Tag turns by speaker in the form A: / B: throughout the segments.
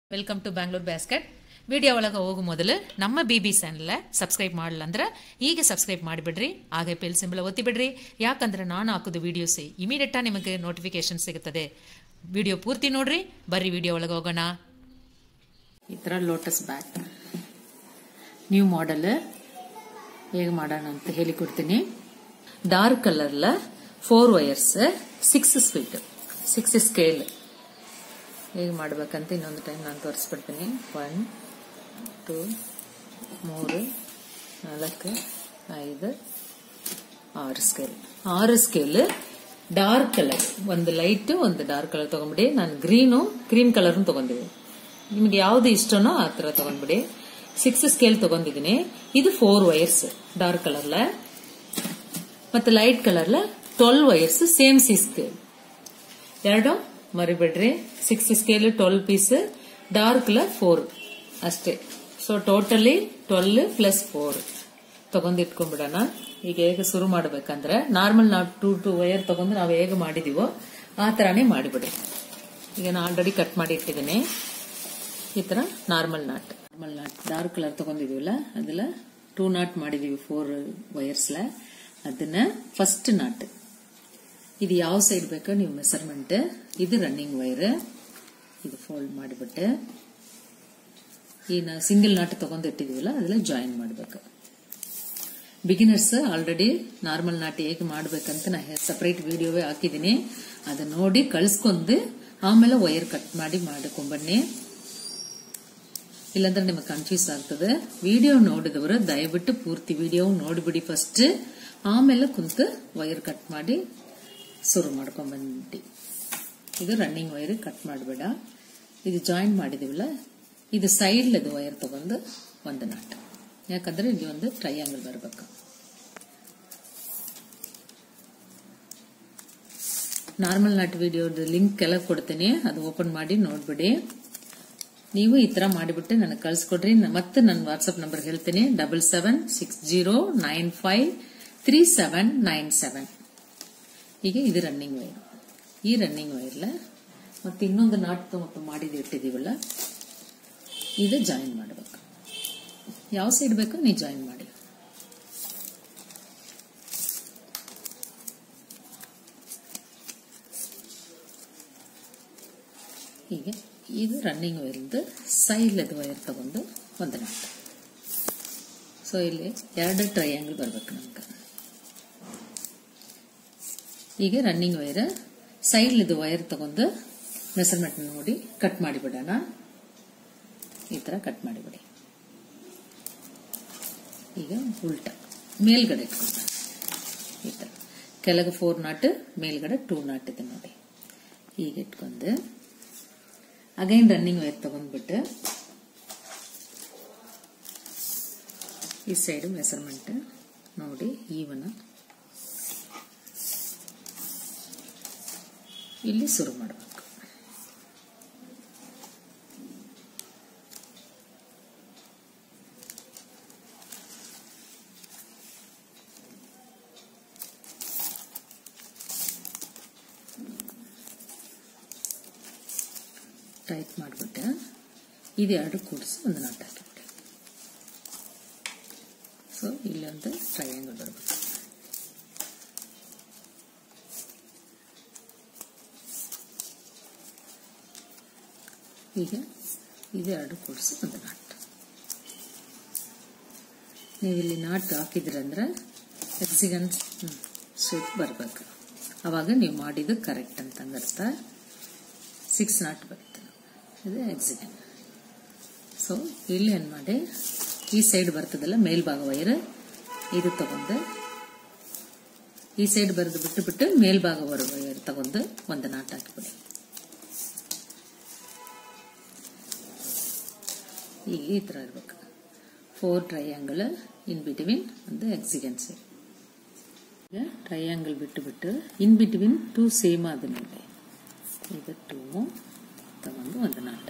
A: welcome to Bangalore basket video ಒಳಗೆ ಹೋಗೋ ಮೊದಲು ನಮ್ಮ ಬಿ ಬಿ ಚಾನಲ್ ಸಬ್ಸ್ಕ್ರೈಬ್ ಮಾಡಲ್ಲ ಅಂದ್ರೆ ಈಗ ಸಬ್ಸ್ಕ್ರೈಬ್ ಮಾಡಿಬಿಡ್ರಿ ಹಾಗೆ ಬೆಲ್ ಸಿಂಬಲ್ ಒತ್ತಿ ಬಿಡ್ರಿ ಯಾಕಂದ್ರೆ ನಾನು ಹಾಕೋದು ವಿಡಿಯೋಸ್ ಇಮಿಡಿಯೇಟ್ ನಿಮಗೆ ನೋಟಿಫಿಕೇಶನ್ ಸಿಗುತ್ತದೆ ವಿಡಿಯೋ ಪೂರ್ತಿ ನೋಡ್ರಿ ಬರ್ರಿ ವಿಡಿಯೋ ಒಳಗೆ ಹೋಗೋಣ ಈ ಥರ ಲೋಟಸ್ ಬ್ಯಾಟ್ ನ್ಯೂ ಮಾಡೆಲ್ ಹೇಗೆ ಮಾಡೋಣ ಅಂತ ಹೇಳಿಕೊಡ್ತೀನಿ ಡಾರ್ಕ್ ಕಲರ್ಲ four wires six speed six scale ಹೇಗೆ ಮಾಡ್ಬೇಕಂತ ಇನ್ನೊಂದು ಟೈಮ್ ನಾನು ತೋರಿಸ್ಬಿಡ್ತೀನಿ ಒನ್ ಟೂ ಮೂರು ನಾಲ್ಕು ಐದು ಆರು ಸ್ಕೇಲ್ ಆರು ಸ್ಕೇಲ್ ಡಾರ್ಕ್ ಕಲರ್ ಒಂದು ಲೈಟ್ ಒಂದು ಡಾರ್ಕ್ ಕಲರ್ ತಗೊಂಡ್ಬಿಡಿ ನಾನು ಗ್ರೀನು ಕ್ರೀಮ್ ಕಲರ್ ತಗೊಂಡಿದ್ದೀನಿ ನಿಮ್ಗೆ ಯಾವ್ದು ಇಷ್ಟನೋ ಆ ತರ ತಗೊಂಡ್ಬಿಡಿ ಸಿಕ್ಸ್ ಸ್ಕೇಲ್ ತಗೊಂಡಿದ್ದೀನಿ ಇದು ಫೋರ್ ವಯರ್ಸ್ ಡಾರ್ಕ್ ಕಲರ್ಲ ಮತ್ತೆ ಲೈಟ್ ಕಲರ್ಲ ಟ್ವೆಲ್ ವಯರ್ಸ್ ಸೇಮ್ ಸಿ ಸ್ಕೇಲ್ ಎರಡು ಮರಿಬೇಡ್ರಿ six scale twelve piece dark ಲ ಫೋರ್ ಅಷ್ಟೇ so totally twelve plus four ತಗೊಂಡ್ ಇಟ್ಕೊಂಡ್ಬಿಡೋಣ ಈಗ ಹೇಗೆ ಶುರು ಮಾಡ್ಬೇಕಂದ್ರೆ ನಾರ್ಮಲ್ ನಾವು ಟೂ ಟು ವಯರ್ ತಗೊಂಡು ನಾವು ಹೇಗೆ ಮಾಡಿದೀವೋ ಆ ತರಾನೇ ಮಾಡಿಬಿಡಿ ಈಗ ನಾನು ಆಲ್ರೆಡಿ ಕಟ್ ಮಾಡಿ ಇಟ್ಟಿದ್ದೀನಿ ಈ ತರ normal knot normal knot dark colour ತಗೊಂಡಿದೀವಲ್ಲ ಅದೆಲ್ಲ ಟೂ ನಾಟ್ ಮಾಡಿದೀವಿ ಫೋರ್ ವಯರ್ಸ್ಲ ಅದನ್ನ ಫಸ್ಟ್ ನಾಟ್ ಇದು ಯಾವ ಸೈಡ್ ಬೇಕೋ ನೀವು ಮೆಸರ್ಮೆಂಟ್ ಇದು ರನ್ನಿಂಗ್ ವೈರ್ ಇದು ಫೋಲ್ಡ್ ಮಾಡಿಬಿಟ್ಟೆ ಈ ನಾ ಸಿಂಗಲ್ ನಾಟ್ ತಗೊಂಡು ಇಟ್ಟಿದೀವಲ್ಲ ಅದೆಲ್ಲ ಜಾಯಿನ್ ಮಾಡಬೇಕು ಬಿಗಿನರ್ಸ್ ಆಲ್ರೆಡಿ ನಾರ್ಮಲ್ ನಾಟ್ ಹೇಗೆ ಮಾಡ್ಬೇಕಂತ ನಾ ಸಪರೇಟ್ ವಿಡಿಯೋವೇ ಹಾಕಿದ್ದೀನಿ ಅದನ್ನ ನೋಡಿ ಕಳ್ಸ್ಕೊಂಡು ಆಮೇಲೆ ವೈರ್ ಕಟ್ ಮಾಡಿ ಮಾಡ್ಕೊಂಬನ್ನಿ ಇಲ್ಲಾಂದ್ರೆ ನಿಮಗೆ ಕನ್ಫ್ಯೂಸ್ ಆಗ್ತದೆ ವಿಡಿಯೋ ನೋಡಿದವರು ದಯವಿಟ್ಟು ಪೂರ್ತಿ ವಿಡಿಯೋ ನೋಡಿಬಿಡಿ ಫಸ್ಟ್ ಆಮೇಲೆ ಕುಂತು ವೈರ್ ಕಟ್ ಮಾಡಿ ಶುರು ಮಾಡ್ಕೊಂಡ್ಬಂದು ಇದು ರನ್ನಿಂಗ್ ವೈರ್ ಕಟ್ ಮಾಡಬೇಡ ಇದು ಜಾಯಿನ್ ಮಾಡಿದೀವಲ್ಲ ಇದು ಸೈಡ್ಲದು ವೈರ್ ತಗೊಂಡು ಒಂದು ನಾಟ್ ಯಾಕಂದ್ರೆ ಇಲ್ಲಿ ಒಂದು ಟ್ರಯಾಂಗಲ್ ಬರಬೇಕು ನಾರ್ಮಲ್ ನಾಟ್ ವಿಡಿಯೋದ ಲಿಂಕ್ ಕೆಳಗೆ ಕೊಡ್ತೀನಿ ಅದು ಓಪನ್ ಮಾಡಿ ನೋಡ್ಬಿಡಿ ನೀವು ಈ ತರ ಮಾಡಿಬಿಟ್ಟು ನನಗೆ ಕಳ್ಸಿಕೊಡ್ರಿ ಮತ್ತೆ ನನ್ನ ವಾಟ್ಸ್ಆಪ್ ನಂಬರ್ ಹೇಳ್ತೀನಿ double seven six zero nine five three seven nine seven ಈಗ ಇದು ರನ್ನಿಂಗ್ ವೈರ್ ಈ ರನ್ನಿಂಗ್ ವೈರ್ಲ ಮತ್ತೆ ಇನ್ನೊಂದು ನಾಟ್ ಮತ್ತು ಮಾಡಿದ ಇಟ್ಟಿದೀವಲ್ಲ ಇದು ಜಾಯಿನ್ ಮಾಡಬೇಕು ಯಾವ ಸೈಡ್ ಬೇಕೋ ನೀವು ಜಾಯಿನ್ ಮಾಡಿ ಹೀಗೆ ಇದು ರನ್ನಿಂಗ್ ವೈರ್ದು ಸೈಡ್ಲದ ವೈರ್ ತಗೊಂಡು ಒಂದು ನಾಟ್ ಸೊ ಇಲ್ಲಿ ಎರಡು ಟ್ರಯಾಂಗಲ್ ಬರ್ಬೇಕು ನಮ್ಗೆ ಈಗ ರನ್ನಿಂಗ್ ವೈರ್ ಸೈಡ್ಲಿದ್ದು ವೈರ್ ತಗೊಂಡು ಮೆಸರ್ಮೆಂಟ್ ನೋಡಿ ಕಟ್ ಮಾಡಿಬಿಡೋಣ ಈ ತರ ಕಟ್ ಮಾಡಿಬಿಡಿ ಈಗ ಉಲ್ಟ ಮೇಲ್ಗಡೆ ಇಟ್ಕೊಂಡ ಈ ತರ ಕೆಳಗೆ ಫೋರ್ ನಾಟ್ ಮೇಲ್ಗಡೆ ಟೂ ನಾಟ್ ಇದೆ ನೋಡಿ ಈಗ ಇಟ್ಕೊಂಡು ಅಗೈನ್ ರನ್ನಿಂಗ್ ವೈರ್ ತಗೊಂಡ್ಬಿಟ್ಟು ಈ ಸೈಡ್ ಮೆಸರ್ಮೆಂಟ್ ನೋಡಿ ಈವನ ಇಲ್ಲಿ ಶುರು ಮಾಡಬೇಕು ಟೈಟ್ ಮಾಡಿಬಿಟ್ಟೆ ಇದು ಎರಡು ಕೂಡಿಸಿ ಒಂದು ನಾಟ್ ಹಾಕಿಬಿಟ್ಟೆ ಸೊ ಇಲ್ಲಿ ಒಂದು ಟ್ರಯಾಂಗಲ್ ಬರಬೇಕು ಈಗ ಇದೆರಡು ಕೂಡಿಸಿ ಒಂದು ನಾಟ್ ನೀವು ಇಲ್ಲಿ ನಾಟ್ ಹಾಕಿದ್ರಂದ್ರೆ ಎಕ್ಸಿಗನ್ ಶೇಪ್ ಬರಬೇಕು ಅವಾಗ ನೀವು ಮಾಡಿದ್ದು ಕರೆಕ್ಟ್ ಅಂತ ಅರ್ಥ ಸಿಕ್ಸ್ ನಾಟ್ ಬರುತ್ತೆ ಇದು ಎಕ್ಸಿಗನ್ ಸೊ ಇಲ್ಲಿ ಏನು ಮಾಡಿ ಈ ಸೈಡ್ ಬರ್ತದಲ್ಲ ಮೇಲ್ಭಾಗ ವೈರ್ ಇದು ತಗೊಂಡು ಈ ಸೈಡ್ ಬರೆದು ಬಿಟ್ಟು ಬಿಟ್ಟು ಮೇಲ್ಭಾಗ ವೈರ್ ತಗೊಂಡು ಒಂದು ನಾಟ್ ಹಾಕಿಬಿಡಿ ಈಗ ಈ ಥರ ಇರ್ಬೇಕು ಫೋರ್ ಟ್ರಯಾಂಗಲ್ ಇನ್ ಬಿಟ್ವೀನ್ ಒಂದು ಎಕ್ಸಿಗನ್ಸ್ ಈಗ ಟ್ರಯಾಂಗಲ್ ಬಿಟ್ಟು ಬಿಟ್ಟು ಇನ್ ಬಿಟ್ವೀನ್ ಟೂ ಸೇಮ್ ಆದ ನೋಡಿ ಈಗ ಟೂ ತಗೊಂಡು ಒಂದು ನಾಟ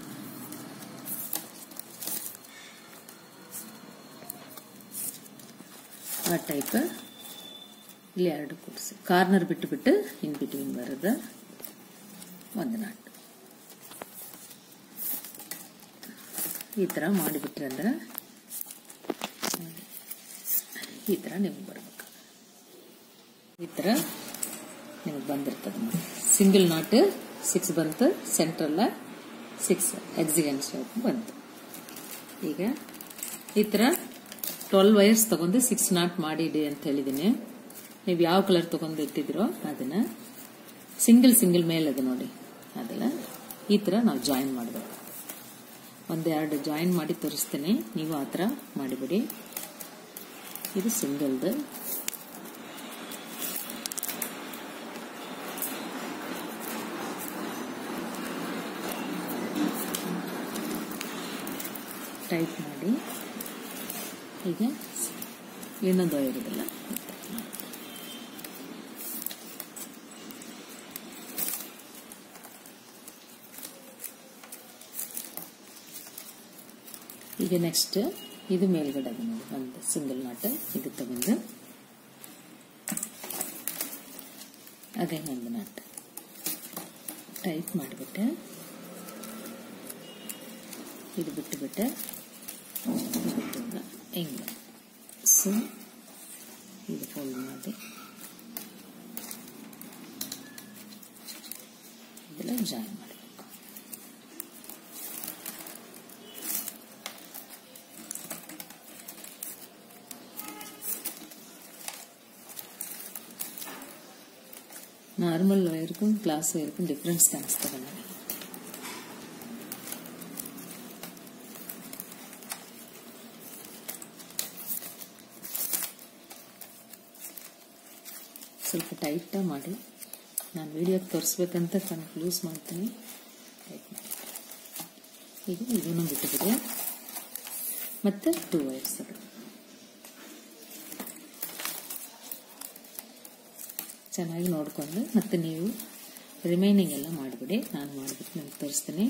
A: ಆ ಟೈಪ್ ಇಲ್ಲಿ ಎರಡು ಕೂಡಿಸಿ ಕಾರ್ನರ್ ಬಿಟ್ಟು ಬಿಟ್ಟು ಇನ್ ಬಿಟ್ವೀನ್ ಬರೋದ ಒಂದು ನಾಟ್ ಈ ಥರ ಮಾಡಿಬಿಟ್ರೆ ಅಂದ್ರೆ ಈ ಥರ ನಿಮ್ಗೆ ಬರ್ಬೇಕು ಈ ಥರ ನಿಮಗೆ ಬಂದಿರ್ತದೆ ನೋಡಿ ಸಿಂಗಲ್ ನಾಟ್ ಸಿಕ್ಸ್ ಬಂತು ಸೆಂಟ್ರಲ್ಲ ಸಿಕ್ಸ್ ಎಕ್ಸಿಗನ್ ಶೇಪ್ ಬಂತು ಈಗ ಈ ಥರ ಟ್ವೆಲ್ ವೈರ್ಸ್ ತಗೊಂಡು ಸಿಕ್ಸ್ ನಾಟ್ ಮಾಡಿಡಿ ಅಂತ ಹೇಳಿದ್ದೀನಿ ನೀವು ಯಾವ ಕಲರ್ ತಗೊಂಡು ಇಟ್ಟಿದ್ದೀರೋ ಅದನ್ನ ಸಿಂಗಲ್ ಸಿಂಗಲ್ ಮೇಲೆ ಅದು ನೋಡಿ ಅದೆಲ್ಲ ಈ ಥರ ನಾವು ಜಾಯಿನ್ ಮಾಡಬೇಕು ಒಂದೆರಡು ಜಾಯಿನ್ ಮಾಡಿ ತೋರಿಸ್ತೇನೆ ನೀವು ಆ ಥರ ಮಾಡಿಬಿಡಿ ಇದು ಸಿಂಗಲ್ದು ಟೈಪ್ ಮಾಡಿ ಈಗ ಇನ್ನೊಂದು ಇರೋದಿಲ್ಲ ಈಗ ನೆಕ್ಸ್ಟ್ ಇದು ಮೇಲ್ಗಡೆ ಅದು ನೋಡಿ ಒಂದು ಸಿಂಗಲ್ ನಾಟ್ ಇದು ತಗೊಂಡು ಅದೇ ಒಂದು ನಾಟ್ ಟೈಪ್ ಮಾಡಿಬಿಟ್ಟೆ ಇದು ಬಿಟ್ಟುಬಿಟ್ಟೆ ಹಿಂಗೆ ಸೊ ಇದು ಫೋಲ್ಡ್ ಮಾಡಿ ಇದೆಲ್ಲ ಜಾಯಿನ್ ಮಾಡಬೇಕು ನಾರ್ಮಲ್ ವೈರ್ಗೂ ಗ್ಲಾಸ್ ವೈರ್ಗೂ ಡಿಫ್ರೆನ್ಸ್ ಕಾಣಿಸ್ತದೆ ನನಗೆ ಸ್ವಲ್ಪ ಟೈಟಾಗಿ ಮಾಡಿ ನಾನು ವಿಡಿಯೋಗೆ ತೋರಿಸ್ಬೇಕಂತ ಕನ್ಫ್ಯೂಸ್ ಮಾಡ್ತೀನಿ ಟೈಟ್ ಮಾಡಿ ಈಗ ಇದನ್ನು ಬಿಟ್ಟುಬಿಡಿ ಮತ್ತು ಟೂ ವೈರ್ಸ್ ಅದು ಚೆನ್ನಾಗಿ ನೋಡಿಕೊಂಡು ಮತ್ತು ನೀವು ರಿಮೈನಿಂಗ್ ಎಲ್ಲ ಮಾಡಿಬಿಡಿ ನಾನು ಮಾಡಿಬಿಟ್ಟು ನಿಮ್ಗೆ ತೋರಿಸ್ತೀನಿ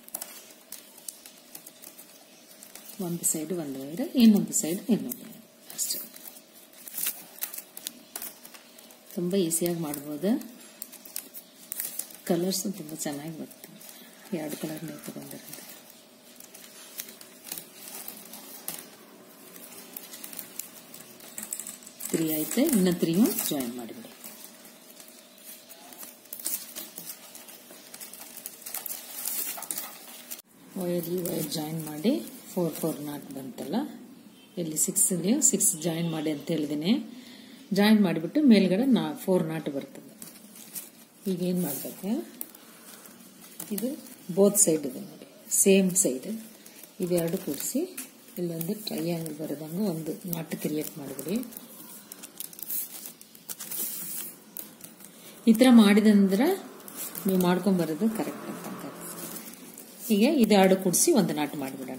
A: ಒಂದು ಸೈಡ್ ಒಂದು ವೈರ್ ಇನ್ನೊಂದು ಸೈಡ್ ಇನ್ನೊಂದು ವೈರ್ ಅಷ್ಟೇ ತುಂಬ ಈಸಿಯಾಗಿ ಮಾಡ್ಬೋದು ಕಲರ್ಸು ತುಂಬ ಚೆನ್ನಾಗಿ ಬರ್ತವೆ ಎರಡು ಕಲರ್ ನೀವು ತಗೊಂಡಿರೋದು ತ್ರೀ ಐತೆ ಇನ್ನು ತ್ರೀಯು ಜಾಯಿನ್ ಮಾಡಿಬಿಡಿ ವೈರ್ ಈ ವೈರ್ ಜಾಯಿನ್ ಮಾಡಿ ಫೋರ್ ಫೋರ್ ನಾಟ್ ಬಂತಲ್ಲ ಇಲ್ಲಿ ಸಿಕ್ಸ್ ನೀವು ಸಿಕ್ಸ್ ಜಾಯಿನ್ ಮಾಡಿ ಅಂತ ಹೇಳಿದ್ದೀನಿ ಜಾಯಿನ್ ಮಾಡಿಬಿಟ್ಟು ಮೇಲ್ಗಡೆ ನಾ ಫೋರ್ ನಾಟ್ ಬರ್ತದೆ ಈಗ ಏನು ಮಾಡಬೇಕು ಇದು ಬೋತ್ ಸೈಡ್ ಇದೆ ನೋಡಿ ಸೇಮ್ ಸೈಡ್ ಇವೆರಡು ಕೂಡಿಸಿ ಇಲ್ಲೊಂದು ಟ್ರೈಯಾಂಗಲ್ ಬರೋದಂಗೆ ಒಂದು ನಾಟ್ ಕ್ರಿಯೇಟ್ ಮಾಡಿಬಿಡಿ ಈ ಥರ ಮಾಡಿದಂದ್ರೆ ನೀವು ಮಾಡ್ಕೊಂಬರೋದು ಕರೆಕ್ಟ್ ಅಂತ ಹೀಗೆ ಇದೆರಡು ಕೂಡಿಸಿ ಒಂದು ನಾಟ್ ಮಾಡಿಬಿಡೋಣ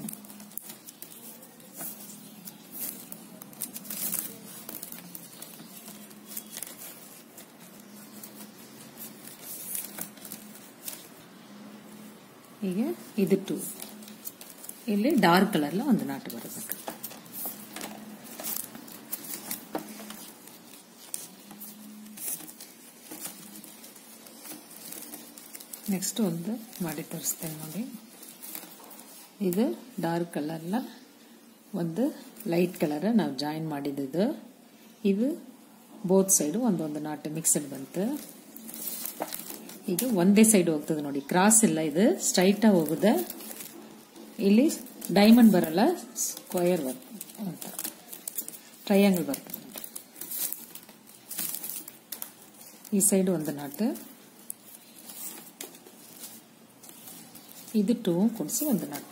A: ಈಗ ಇದು ಟೂ ಇಲ್ಲಿ ಡಾರ್ಕ್ ಕಲರ್ಲ ಒಂದು ನಾಟ್ ಬರಬೇಕು ನೆಕ್ಸ್ಟ್ ಒಂದು ಮಾಡಿ ತೋರಿಸ್ತೇನೆ ನೋಡಿ ಇದು ಡಾರ್ಕ್ ಕಲರ್ನ ಒಂದು ಲೈಟ್ ಕಲರ್ ನಾವು ಜಾಯಿನ್ ಮಾಡಿದ್ದು ಇದು ಬೋತ್ ಸೈಡು ಒಂದೊಂದು ನಾಟ್ ಮಿಕ್ಸಡ್ ಬಂತು ಈಗ ಒಂದೇ ಸೈಡ್ ಹೋಗ್ತದೆ ನೋಡಿ ಕ್ರಾಸ್ ಇಲ್ಲ ಇದು ಸ್ಟ್ರೈಟಾಗಿ ಹೋಗುದೆ ಇಲ್ಲಿ ಡೈಮಂಡ್ ಬರಲ್ಲ ಸ್ಕ್ವಯರ್ ಅಂತ ಟ್ರಯಾಂಗಲ್ ಬರ್ತದೆ ಈ ಸೈಡ್ ಒಂದು ನಾಟ್ ಇದು ಟೂ ಕೊಡಿಸಿ ಒಂದು ನಾಟ್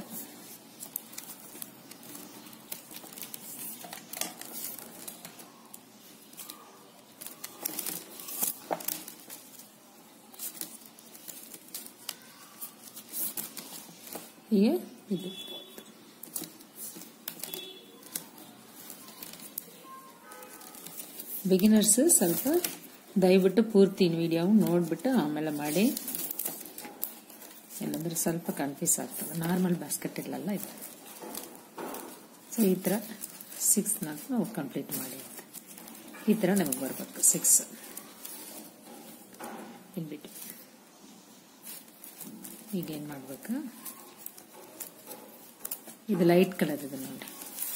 A: ಹೀಗೆ ಇದು ಬಿಗಿನರ್ಸ್ ಸ್ವಲ್ಪ ದಯವಿಟ್ಟು ಪೂರ್ತಿ ವಿಡಿಯೋ ನೋಡಿಬಿಟ್ಟು ಆಮೇಲೆ ಮಾಡಿ ಇಲ್ಲಾಂದ್ರೆ ಸ್ವಲ್ಪ ಕನ್ಫ್ಯೂಸ್ ಆಗ್ತದೆ ನಾರ್ಮಲ್ ಬಾಸ್ಕೆಟ್ ಇಲ್ಲಲ್ಲ ಇದು ಸೊ ಈ ಥರ ಸಿಕ್ಸ್ ನಾಲ್ಕು ನಾವು ಕಂಪ್ಲೀಟ್ ಮಾಡಿ ಈ ಥರ ನಮಗೆ ಬರಬೇಕು ಸಿಕ್ಸ್ ಇನ್ಬಿಟ್ಟು ಈಗೇನು ಮಾಡ್ಬೇಕು ಇದು ಲೈಟ್ ಕಲರ್ ಇದೆ ನೋಡಿ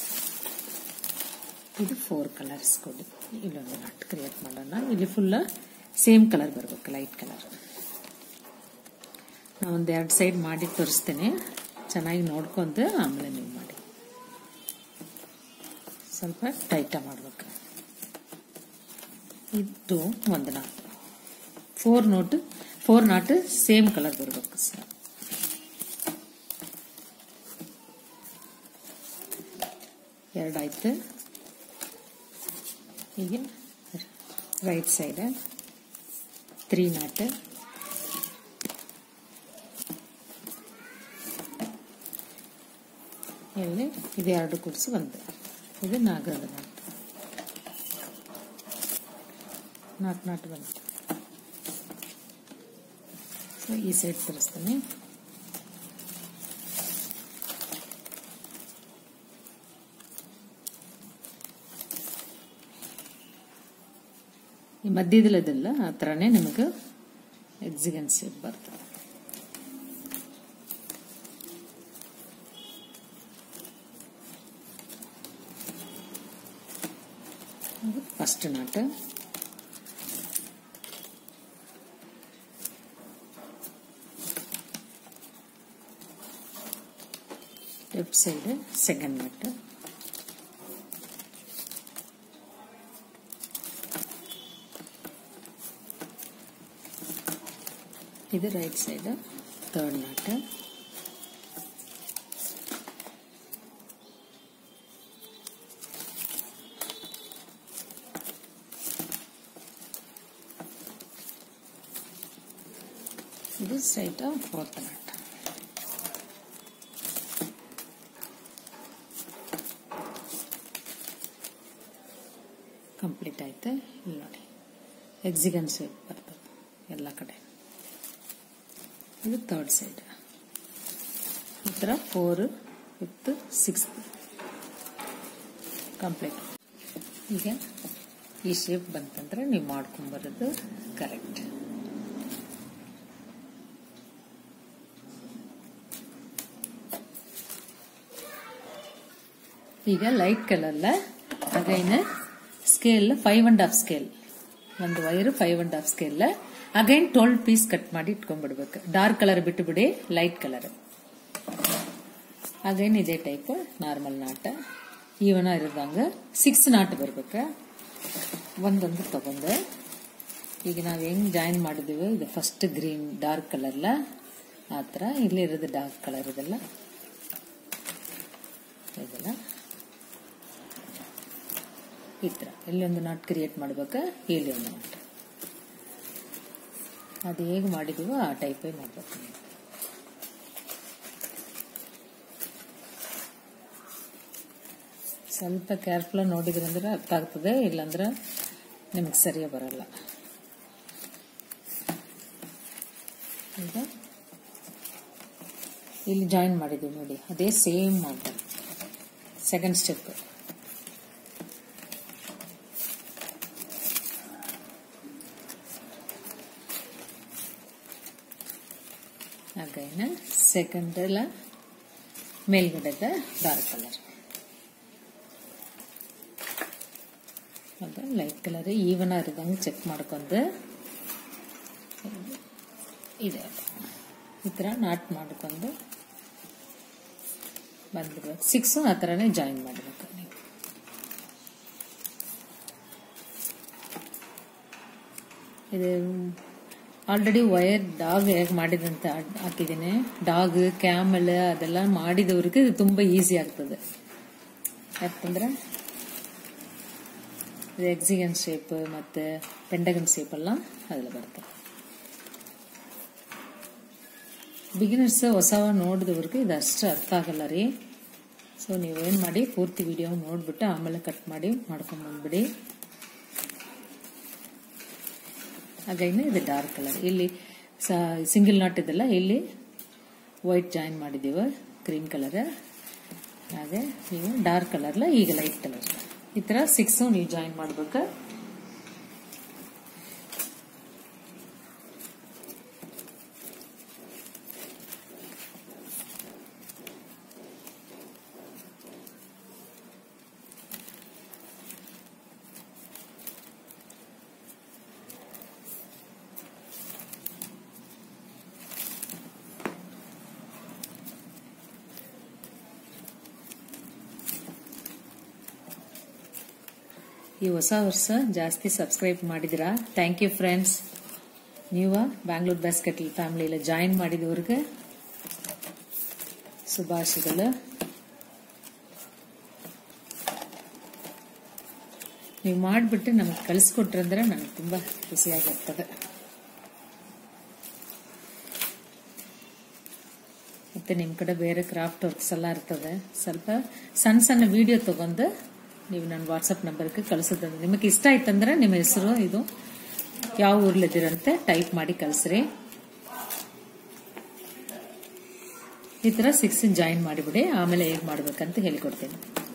A: ಇದು ಫೋರ್ ಕಲರ್ಸ್ ಕೊಡಿ ಇಲ್ಲೊಂದು ನಾಟ್ ಕ್ರಿಯೇಟ್ ಮಾಡೋಣ ಇಲ್ಲಿ ಫುಲ್ ಸೇಮ್ ಕಲರ್ ಬರಬೇಕು ಲೈಟ್ ಕಲರ್ ನಾನು ಒಂದು ಎರಡು ಸೈಡ್ ಮಾಡಿ ತೋರಿಸ್ತೇನೆ ಚೆನ್ನಾಗಿ ನೋಡ್ಕೊಂಡು ಆಮೇಲೆ ನೀವು ಮಾಡಿ ಸ್ವಲ್ಪ ಟೈಟಾಗಿ ಮಾಡ್ಬೇಕು ಇದು ಒಂದು knot four knot four knot same colour ಬರಬೇಕು ಸರ್ ಎರಡಾಯ್ತು ಈಗ ರೈಟ್ ಸೈಡ್ ತ್ರೀ ನಾಟ್ ಇಲ್ಲಿ ಇದು ಎರಡು ಕುಡಿಸಿ ಬಂತು ಇದು ನಾಗರದ ನಾಟ್ ನಾಲ್ಕು ನಾಟ್ ಬಂತು ಸೊ ಈ ಸೈಡ್ ತರಿಸ್ತೀನಿ ಈ ಮಧ್ಯದಲ್ಲದೆಲ್ಲ ಆ ಥರನೇ ನಿಮಗೆ ಎಕ್ಸಿಗೆನ್ಸಿ ಬರ್ತದೆ first knot left side second knot ಇದು ರೈಟ್ ಸೈಡ್ ಥರ್ಡ್ ನಾಟ್ ಇದು ಸ್ಟ್ರೈಟ್ ಫೋರ್ತ್ ನಾಟ್ ಕಂಪ್ಲೀಟ್ ಆಯ್ತು ಇಲ್ಲಿ ನೋಡಿ ಎಕ್ಸಿಗನ್ ಶೇಪ್ ಬರ್ತದೆ ಎಲ್ಲ ಕಡೆ ಇದು ಥರ್ಡ್ ಸೈಡ್ ಈ ಥರ ಫೋರ್ ಫಿಫ್ತ್ ಸಿಕ್ಸ್ತ್ ಕಂಪ್ಲೀಟ್ ಈಗ ಈ ಶೇಪ್ ಬಂತಂದ್ರೆ ನೀವು ಮಾಡ್ಕೊಂಬರೋದು ಕರೆಕ್ಟ್ ಈಗ ಲೈಟ್ ಕಲರ್ಲ again scale five and half scale ಒಂದು wire five and half scale again twelve piece cut ಮಾಡಿ ಇಟ್ಕೊಂಡ್ಬಿಡ್ಬೇಕು ಡಾರ್ಕ್ ಕಲರ್ ಬಿಟ್ಟು ಬಿಡಿ ಲೈಟ್ ಕಲರ್ ಅಗೈನ್ ಇದೇ ಟೈಪ್ ನಾರ್ಮಲ್ ನಾಟ ಈವನ ಇರೋದಂಗ ಸಿಕ್ಸ್ ನಾಟ್ ಬರ್ಬೇಕು ಒಂದೊಂದು ತಗೊಂಡು ಈಗ ನಾವು ಹೆಂಗ್ ಜಾಯಿನ್ ಮಾಡಿದೀವಿ ಇದು ಫಸ್ಟ್ ಗ್ರೀನ್ ಡಾರ್ಕ್ ಕಲರ್ಲ ಆ ಥರ ಇಲ್ಲಿ ಇರೋದು ಡಾರ್ಕ್ ಕಲರ್ ಇದೆಲ್ಲ ಇದೆಲ್ಲ ಈ ಥರ ಇಲ್ಲಿ ಒಂದು ನಾಟ್ ಕ್ರಿಯೇಟ್ ಮಾಡ್ಬೇಕಾ ಇಲ್ಲಿ ಒಂದು ನಾಟ್ ಅದು ಹೇಗೆ ಮಾಡಿದೀವೋ ಆ ಟೈಪೇ ಮಾಡ್ಬೇಕು ನೀವು ಸ್ವಲ್ಪ ಕೇರ್ಫುಲ್ ನೋಡಿದ್ರಂದ್ರೆ ಅರ್ಥ ಆಗ್ತದೆ ಇಲ್ಲಾಂದ್ರೆ ನಿಮಗೆ ಸರಿಯಾಗಿ ಬರಲ್ಲ ಈಗ ಇಲ್ಲಿ ಜಾಯಿನ್ ಮಾಡಿದ್ದೀವಿ ನೋಡಿ ಅದೇ ಸೇಮ್ ಮಾಡ್ತಾರೆ ಸೆಕೆಂಡ್ ಸ್ಟೆಪ್ ಅಗೈನ್ ಸೆಕೆಂಡ್ ಎಲ್ಲ ಮೇಲ್ಗಡೆದ ಡಾರ್ಕ್ ಕಲರ್ ಅದು ಲೈಟ್ ಕಲರ್ ಈವನ್ ಇರೋದಂಗೆ ಚೆಕ್ ಮಾಡ್ಕೊಂಡು ಇದೆ ಈ ಥರ ನಾಟ್ ಮಾಡ್ಕೊಂಡು ಬಂದ್ಬಿಡ್ಬೇಕು ಸಿಕ್ಸು ಆ ಥರನೇ ಜಾಯಿನ್ ಮಾಡಬೇಕು ನೀವು ಇದು ಆಲ್ರೆಡಿ ವೈರ್ ಡಾಗ್ ಹೇಗೆ ಮಾಡಿದಂತ ಹಾಕಿದ್ದೀನಿ ಡಾಗ್ ಕ್ಯಾಮಲ್ ಅದೆಲ್ಲ ಮಾಡಿದವ್ರಿಗೆ ಇದು ತುಂಬ ಈಸಿ ಆಗ್ತದೆ ಯಾಕಂದ್ರೆ ಇದು ಎಕ್ಸಿಗನ್ ಶೇಪ್ ಮತ್ತು ಪೆಂಡಗನ್ ಶೇಪ್ ಎಲ್ಲ ಅದೆಲ್ಲ ಬರ್ತದೆ ಬಿಗಿನರ್ಸ್ ಹೊಸವ ನೋಡಿದವ್ರಿಗೆ ಇದು ಅಷ್ಟು ಅರ್ಥ ಆಗಲ್ಲ ರೀ ಸೊ ನೀವೇನು ಮಾಡಿ ಪೂರ್ತಿ ವಿಡಿಯೋ ನೋಡ್ಬಿಟ್ಟು ಆಮೇಲೆ ಕಟ್ ಮಾಡಿ ಮಾಡ್ಕೊಂಡು ಬಂದ್ಬಿಡಿ ಹಾಗಾಗಿ ಇದು ಡಾರ್ಕ್ ಕಲರ್ ಇಲ್ಲಿ ಸಿಂಗಲ್ ನಾಟ್ ಇದೆಲ್ಲ ಇಲ್ಲಿ ವೈಟ್ ಜಾಯಿನ್ ಮಾಡಿದ್ದೀವಿ ಕ್ರೀಮ್ ಕಲರ್ ಹಾಗೆ ನೀವು ಡಾರ್ಕ್ ಕಲರ್ಲ ಈಗ ಲೈಟ್ ಕಲರ್ ಈ ಥರ ಸಿಕ್ಸು ನೀವು ಜಾಯಿನ್ ಮಾಡ್ಬೇಕು ಈ ಹೊಸ ವರ್ಷ ಜಾಸ್ತಿ ಸಬ್ಸ್ಕ್ರೈಬ್ ಮಾಡಿದಿರಾ ಥ್ಯಾಂಕ್ ಯು ಫ್ರೆಂಡ್ಸ್ ನೀವು ಬ್ಯಾಂಗ್ಳೂರ್ ಬ್ಯಾಸ್ಕೆಟ್ ಫ್ಯಾಮಿಲಿಯಲ್ಲಿ ಜಾಯಿನ್ ಮಾಡಿದವ್ರಿಗೆ ಶುಭಾಶಯಗಳು ನೀವು ಮಾಡಿಬಿಟ್ಟು ನಮಗೆ ಕಳಿಸ್ಕೊಟ್ರಂದ್ರೆ ನನಗೆ ತುಂಬ ಖುಷಿಯಾಗಿರ್ತದೆ ಮತ್ತು ನಿಮ್ಮ ಕಡೆ ಬೇರೆ ಕ್ರಾಫ್ಟ್ ವರ್ಕ್ಸ್ ಎಲ್ಲ ಇರ್ತದೆ ಸ್ವಲ್ಪ ಸಣ್ಣ ಸಣ್ಣ ವಿಡಿಯೋ ತಗೊಂಡು ನೀವು ನನ್ನ ವಾಟ್ಸಪ್ ನಂಬರ್ಗೆ ಕಳಿಸೋದಂದ್ರೆ ನಿಮಗೆ ಇಷ್ಟ ಆಯ್ತಂದ್ರೆ ನಿಮ್ಮ ಹೆಸರು ಇದು ಯಾವ ಊರ್ಲಿದ್ದೀರಂತೆ ಟೈಪ್ ಮಾಡಿ ಕಳಿಸ್ರಿ ಈ ಥರ ಸಿಕ್ಸ್ ಜಾಯಿನ್ ಮಾಡಿಬಿಡಿ ಆಮೇಲೆ ಹೇಗೆ ಮಾಡ್ಬೇಕಂತ ಹೇಳಿಕೊಡ್ತೀನಿ